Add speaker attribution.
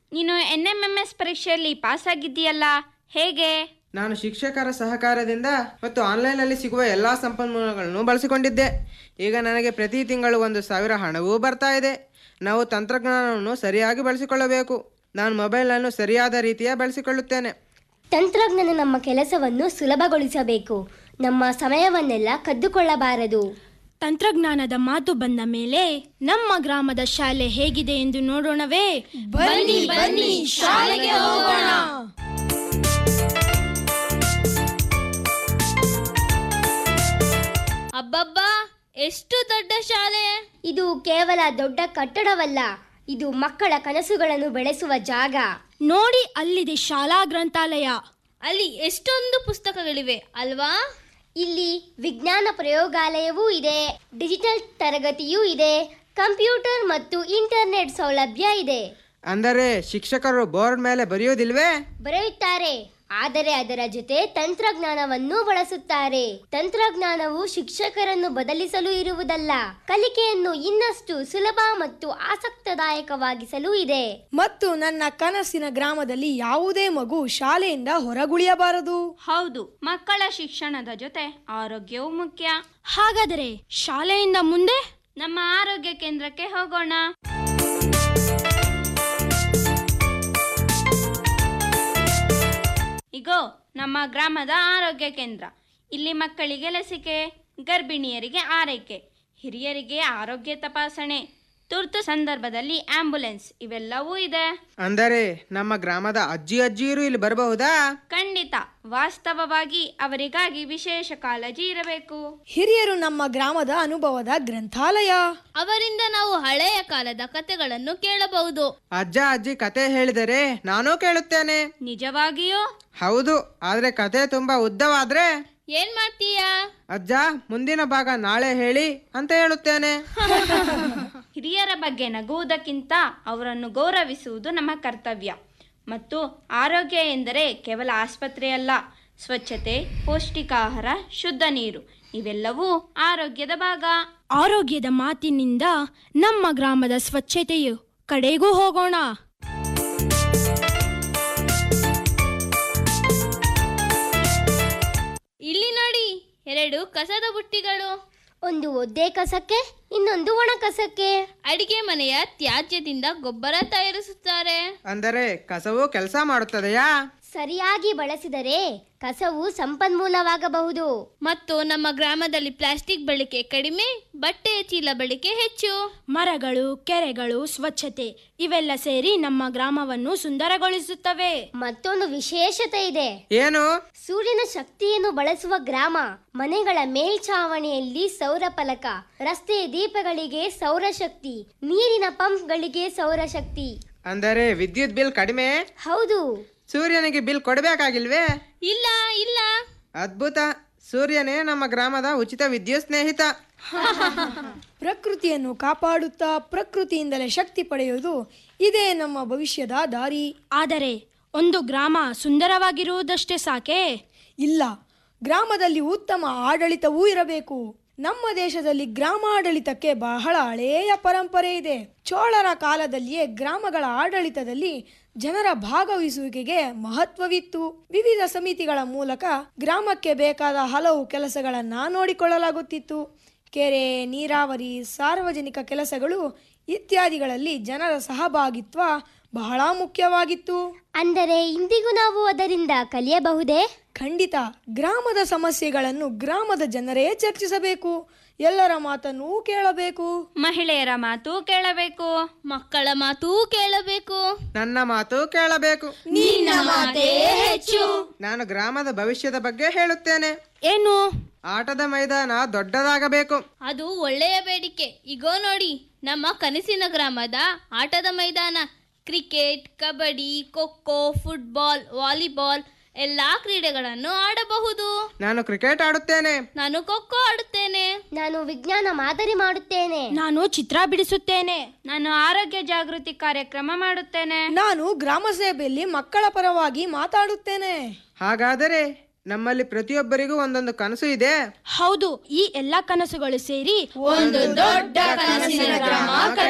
Speaker 1: ನೀನು N M M S ಪರೀಕ್ಷೆಯಲ್ಲಿ pass ಆಗಿದ್ದೀಯಲ್ಲ ಹೇಗೆ
Speaker 2: ನಾನು ಶಿಕ್ಷಕರ ಸಹಕಾರದಿಂದ ಮತ್ತು ಆನ್ಲೈನಲ್ಲಿ ಸಿಗುವ ಎಲ್ಲ ಸಂಪನ್ಮೂಲಗಳನ್ನು ಬಳಸಿಕೊಂಡಿದ್ದೆ ಈಗ ನನಗೆ ಪ್ರತಿ ತಿಂಗಳು ಒಂದು ಸಾವಿರ ಹಣವೂ ಬರ್ತಾ ಇದೆ ನಾವು ತಂತ್ರಜ್ಞಾನವನ್ನು ಸರಿಯಾಗಿ ಬಳಸಿಕೊಳ್ಳಬೇಕು ನಾನು ಮೊಬೈಲನ್ನು ಸರಿಯಾದ ರೀತಿಯ ಬಳಸಿಕೊಳ್ಳುತ್ತೇನೆ
Speaker 3: ತಂತ್ರಜ್ಞಾನ ನಮ್ಮ ಕೆಲಸವನ್ನು ಸುಲಭಗೊಳಿಸಬೇಕು ನಮ್ಮ ಸಮಯವನ್ನೆಲ್ಲ ಕದ್ದುಕೊಳ್ಳಬಾರದು
Speaker 4: ತಂತ್ರಜ್ಞಾನದ ಮಾತು ಬಂದ ಮೇಲೆ ನಮ್ಮ ಗ್ರಾಮದ ಶಾಲೆ ಹೇಗಿದೆ ಎಂದು ನೋಡೋಣವೇ
Speaker 5: ಬನ್ನಿ ಬನ್ನಿ ಶಾಲೆಗೆ ಹೋಗೋಣ
Speaker 6: ಅಬ್ಬಬ್ಬಾ ಎಷ್ಟು ದೊಡ್ಡ ಶಾಲೆ
Speaker 3: ಇದು ಕೇವಲ ದೊಡ್ಡ ಕಟ್ಟಡವಲ್ಲ ಇದು ಮಕ್ಕಳ ಕನಸುಗಳನ್ನು ಬೆಳೆಸುವ ಜಾಗ
Speaker 4: ನೋಡಿ ಅಲ್ಲಿದೆ ಶಾಲಾ ಗ್ರಂಥಾಲಯ
Speaker 6: ಅಲ್ಲಿ ಎಷ್ಟೊಂದು ಪುಸ್ತಕಗಳಿವೆ ಅಲ್ವಾ
Speaker 3: ಇಲ್ಲಿ ವಿಜ್ಞಾನ ಪ್ರಯೋಗಾಲಯವೂ ಇದೆ ಡಿಜಿಟಲ್ ತರಗತಿಯೂ ಇದೆ ಕಂಪ್ಯೂಟರ್ ಮತ್ತು ಇಂಟರ್ನೆಟ್ ಸೌಲಭ್ಯ ಇದೆ
Speaker 2: ಅಂದರೆ ಶಿಕ್ಷಕರು ಬೋರ್ಡ್ ಮೇಲೆ ಬರೆಯೋದಿಲ್ವೇ
Speaker 3: ಬರೆಯುತ್ತಾರೆ ಆದರೆ ಅದರ ಜೊತೆ ತಂತ್ರಜ್ಞಾನವನ್ನು ಬಳಸುತ್ತಾರೆ ತಂತ್ರಜ್ಞಾನವು ಶಿಕ್ಷಕರನ್ನು ಬದಲಿಸಲು ಇರುವುದಲ್ಲ ಕಲಿಕೆಯನ್ನು ಇನ್ನಷ್ಟು ಸುಲಭ ಮತ್ತು ಆಸಕ್ತದಾಯಕವಾಗಿಸಲು ಇದೆ
Speaker 5: ಮತ್ತು ನನ್ನ ಕನಸಿನ ಗ್ರಾಮದಲ್ಲಿ ಯಾವುದೇ ಮಗು ಶಾಲೆಯಿಂದ ಹೊರಗುಳಿಯಬಾರದು
Speaker 1: ಹೌದು ಮಕ್ಕಳ ಶಿಕ್ಷಣದ ಜೊತೆ ಆರೋಗ್ಯವೂ ಮುಖ್ಯ
Speaker 4: ಹಾಗಾದರೆ ಶಾಲೆಯಿಂದ ಮುಂದೆ
Speaker 1: ನಮ್ಮ ಆರೋಗ್ಯ ಕೇಂದ್ರಕ್ಕೆ ಹೋಗೋಣ ಇಗೋ ನಮ್ಮ ಗ್ರಾಮದ ಆರೋಗ್ಯ ಕೇಂದ್ರ ಇಲ್ಲಿ ಮಕ್ಕಳಿಗೆ ಲಸಿಕೆ ಗರ್ಭಿಣಿಯರಿಗೆ ಆರೈಕೆ ಹಿರಿಯರಿಗೆ ಆರೋಗ್ಯ ತಪಾಸಣೆ ತುರ್ತು ಸಂದರ್ಭದಲ್ಲಿ ಆಂಬ್ಯುಲೆನ್ಸ್ ಇವೆಲ್ಲವೂ ಇದೆ
Speaker 2: ಅಂದರೆ ನಮ್ಮ ಗ್ರಾಮದ ಅಜ್ಜಿ ಅಜ್ಜಿಯರು ಇಲ್ಲಿ ಬರಬಹುದಾ
Speaker 1: ಖಂಡಿತ ವಾಸ್ತವವಾಗಿ ಅವರಿಗಾಗಿ ವಿಶೇಷ ಕಾಳಜಿ ಇರಬೇಕು
Speaker 5: ಹಿರಿಯರು ನಮ್ಮ ಗ್ರಾಮದ ಅನುಭವದ ಗ್ರಂಥಾಲಯ
Speaker 6: ಅವರಿಂದ ನಾವು ಹಳೆಯ ಕಾಲದ ಕಥೆಗಳನ್ನು ಕೇಳಬಹುದು
Speaker 2: ಅಜ್ಜ ಅಜ್ಜಿ ಕತೆ ಹೇಳಿದರೆ ನಾನೂ ಕೇಳುತ್ತೇನೆ
Speaker 1: ನಿಜವಾಗಿಯೂ
Speaker 2: ಹೌದು ಆದ್ರೆ ಕತೆ ತುಂಬಾ ಉದ್ದವಾದ್ರೆ
Speaker 6: ಏನ್ ಮಾಡ್ತೀಯಾ
Speaker 2: ಅಜ್ಜ ಮುಂದಿನ ಭಾಗ ನಾಳೆ ಹೇಳಿ ಅಂತ ಹೇಳುತ್ತೇನೆ
Speaker 1: ಹಿರಿಯರ ಬಗ್ಗೆ ನಗುವುದಕ್ಕಿಂತ ಅವರನ್ನು ಗೌರವಿಸುವುದು ನಮ್ಮ ಕರ್ತವ್ಯ ಮತ್ತು ಆರೋಗ್ಯ ಎಂದರೆ ಕೇವಲ ಆಸ್ಪತ್ರೆಯಲ್ಲ ಸ್ವಚ್ಛತೆ ಪೌಷ್ಟಿಕಾಹಾರ ಶುದ್ಧ ನೀರು ಇವೆಲ್ಲವೂ ಆರೋಗ್ಯದ ಭಾಗ
Speaker 4: ಆರೋಗ್ಯದ ಮಾತಿನಿಂದ ನಮ್ಮ ಗ್ರಾಮದ ಸ್ವಚ್ಛತೆಯು ಕಡೆಗೂ ಹೋಗೋಣ
Speaker 6: ಇಲ್ಲಿ ನೋಡಿ ಎರಡು ಕಸದ ಬುಟ್ಟಿಗಳು
Speaker 3: ಒಂದು ಒದ್ದೆ ಕಸಕ್ಕೆ ಇನ್ನೊಂದು ಒಣ ಕಸಕ್ಕೆ
Speaker 6: ಅಡಿಗೆ ಮನೆಯ ತ್ಯಾಜ್ಯದಿಂದ ಗೊಬ್ಬರ ತಯಾರಿಸುತ್ತಾರೆ
Speaker 2: ಅಂದರೆ ಕಸವು ಕೆಲಸ ಮಾಡುತ್ತದೆಯಾ
Speaker 3: ಸರಿಯಾಗಿ ಬಳಸಿದರೆ ಕಸವು ಸಂಪನ್ಮೂಲವಾಗಬಹುದು
Speaker 6: ಮತ್ತು ನಮ್ಮ ಗ್ರಾಮದಲ್ಲಿ ಪ್ಲಾಸ್ಟಿಕ್ ಬಳಕೆ ಕಡಿಮೆ ಬಟ್ಟೆಯ ಚೀಲ ಬಳಕೆ ಹೆಚ್ಚು
Speaker 4: ಮರಗಳು ಕೆರೆಗಳು ಸ್ವಚ್ಛತೆ ಇವೆಲ್ಲ ಸೇರಿ ನಮ್ಮ ಗ್ರಾಮವನ್ನು ಸುಂದರಗೊಳಿಸುತ್ತವೆ
Speaker 3: ಮತ್ತೊಂದು ವಿಶೇಷತೆ ಇದೆ
Speaker 2: ಏನು
Speaker 3: ಸೂರ್ಯನ ಶಕ್ತಿಯನ್ನು ಬಳಸುವ ಗ್ರಾಮ ಮನೆಗಳ ಮೇಲ್ಛಾವಣಿಯಲ್ಲಿ ಸೌರ ಫಲಕ ರಸ್ತೆ ದೀಪಗಳಿಗೆ ಸೌರಶಕ್ತಿ ನೀರಿನ ಪಂಪ್ಗಳಿಗೆ ಸೌರಶಕ್ತಿ
Speaker 2: ಅಂದರೆ ವಿದ್ಯುತ್ ಬಿಲ್ ಕಡಿಮೆ
Speaker 3: ಹೌದು
Speaker 2: ಸೂರ್ಯನಿಗೆ ಬಿಲ್ ಕೊಡಬೇಕಾಗಿಲ್ವೇ
Speaker 6: ಇಲ್ಲ ಇಲ್ಲ
Speaker 2: ಅದ್ಭುತ ಸೂರ್ಯನೇ ನಮ್ಮ ಗ್ರಾಮದ ಉಚಿತ ವಿದ್ಯುತ್ ಸ್ನೇಹಿತ
Speaker 5: ಪ್ರಕೃತಿಯನ್ನು ಕಾಪಾಡುತ್ತಾ ಪ್ರಕೃತಿಯಿಂದಲೇ ಶಕ್ತಿ ಪಡೆಯುವುದು ಇದೇ ನಮ್ಮ ಭವಿಷ್ಯದ ದಾರಿ
Speaker 4: ಆದರೆ ಒಂದು ಗ್ರಾಮ ಸುಂದರವಾಗಿರುವುದಷ್ಟೇ ಸಾಕೆ
Speaker 5: ಇಲ್ಲ ಗ್ರಾಮದಲ್ಲಿ ಉತ್ತಮ ಆಡಳಿತವೂ ಇರಬೇಕು ನಮ್ಮ ದೇಶದಲ್ಲಿ ಗ್ರಾಮಾಡಳಿತಕ್ಕೆ ಬಹಳ ಹಳೆಯ ಪರಂಪರೆ ಇದೆ ಚೋಳರ ಕಾಲದಲ್ಲಿಯೇ ಗ್ರಾಮಗಳ ಆಡಳಿತದಲ್ಲಿ ಜನರ ಭಾಗವಹಿಸುವಿಕೆಗೆ ಮಹತ್ವವಿತ್ತು ವಿವಿಧ ಸಮಿತಿಗಳ ಮೂಲಕ ಗ್ರಾಮಕ್ಕೆ ಬೇಕಾದ ಹಲವು ಕೆಲಸಗಳನ್ನು ನೋಡಿಕೊಳ್ಳಲಾಗುತ್ತಿತ್ತು ಕೆರೆ ನೀರಾವರಿ ಸಾರ್ವಜನಿಕ ಕೆಲಸಗಳು ಇತ್ಯಾದಿಗಳಲ್ಲಿ ಜನರ ಸಹಭಾಗಿತ್ವ ಬಹಳ ಮುಖ್ಯವಾಗಿತ್ತು
Speaker 3: ಅಂದರೆ ಇಂದಿಗೂ ನಾವು ಅದರಿಂದ ಕಲಿಯಬಹುದೇ
Speaker 5: ಖಂಡಿತ ಗ್ರಾಮದ ಸಮಸ್ಯೆಗಳನ್ನು ಗ್ರಾಮದ ಜನರೇ ಚರ್ಚಿಸಬೇಕು ಎಲ್ಲರ ಮಾತನ್ನೂ ಕೇಳಬೇಕು
Speaker 1: ಮಹಿಳೆಯರ ಮಾತು ಕೇಳಬೇಕು
Speaker 6: ಮಕ್ಕಳ ಮಾತೂ ಕೇಳಬೇಕು
Speaker 2: ನನ್ನ ಮಾತು ಕೇಳಬೇಕು
Speaker 6: ನಿನ್ನ ಮಾತೇ ಹೆಚ್ಚು
Speaker 2: ನಾನು ಗ್ರಾಮದ ಭವಿಷ್ಯದ ಬಗ್ಗೆ ಹೇಳುತ್ತೇನೆ
Speaker 4: ಏನು
Speaker 2: ಆಟದ ಮೈದಾನ ದೊಡ್ಡದಾಗಬೇಕು
Speaker 6: ಅದು ಒಳ್ಳೆಯ ಬೇಡಿಕೆ ಇಗೋ ನೋಡಿ ನಮ್ಮ ಕನಸಿನ ಗ್ರಾಮದ ಆಟದ ಮೈದಾನ cricket kabaddi kho kho football volleyball ಎಲ್ಲಾ ಕ್ರೀಡೆಗಳನ್ನು ಆಡಬಹುದು
Speaker 2: ನಾನು ಕ್ರಿಕೆಟ್ ಆಡುತ್ತೇನೆ
Speaker 6: ನಾನು ಖೋಖೋ ಆಡುತ್ತೇನೆ
Speaker 3: ನಾನು ವಿಜ್ಞಾನ ಮಾದರಿ ಮಾಡುತ್ತೇನೆ
Speaker 4: ನಾನು ಚಿತ್ರ ಬಿಡಿಸುತ್ತೇನೆ
Speaker 1: ನಾನು ಆರೋಗ್ಯ ಜಾಗೃತಿ ಕಾರ್ಯಕ್ರಮ ಮಾಡುತ್ತೇನೆ
Speaker 5: ನಾನು ಗ್ರಾಮ ಸೇವೆಯಲ್ಲಿ ಮಕ್ಕಳ ಪರವಾಗಿ ಮಾತಾಡುತ್ತೇನೆ
Speaker 2: ಹಾಗಾದರೆ ನಮ್ಮಲ್ಲಿ ಪ್ರತಿಯೊಬ್ಬರಿಗೂ ಒಂದೊಂದು ಕನಸು ಇದೆ
Speaker 4: ಹೌದು ಈ ಎಲ್ಲ ಕನಸುಗಳು ಸೇರಿ
Speaker 6: ಒಂದು ದೊಡ್ಡ ಕನಸಿನ ಗ್ರಾಮ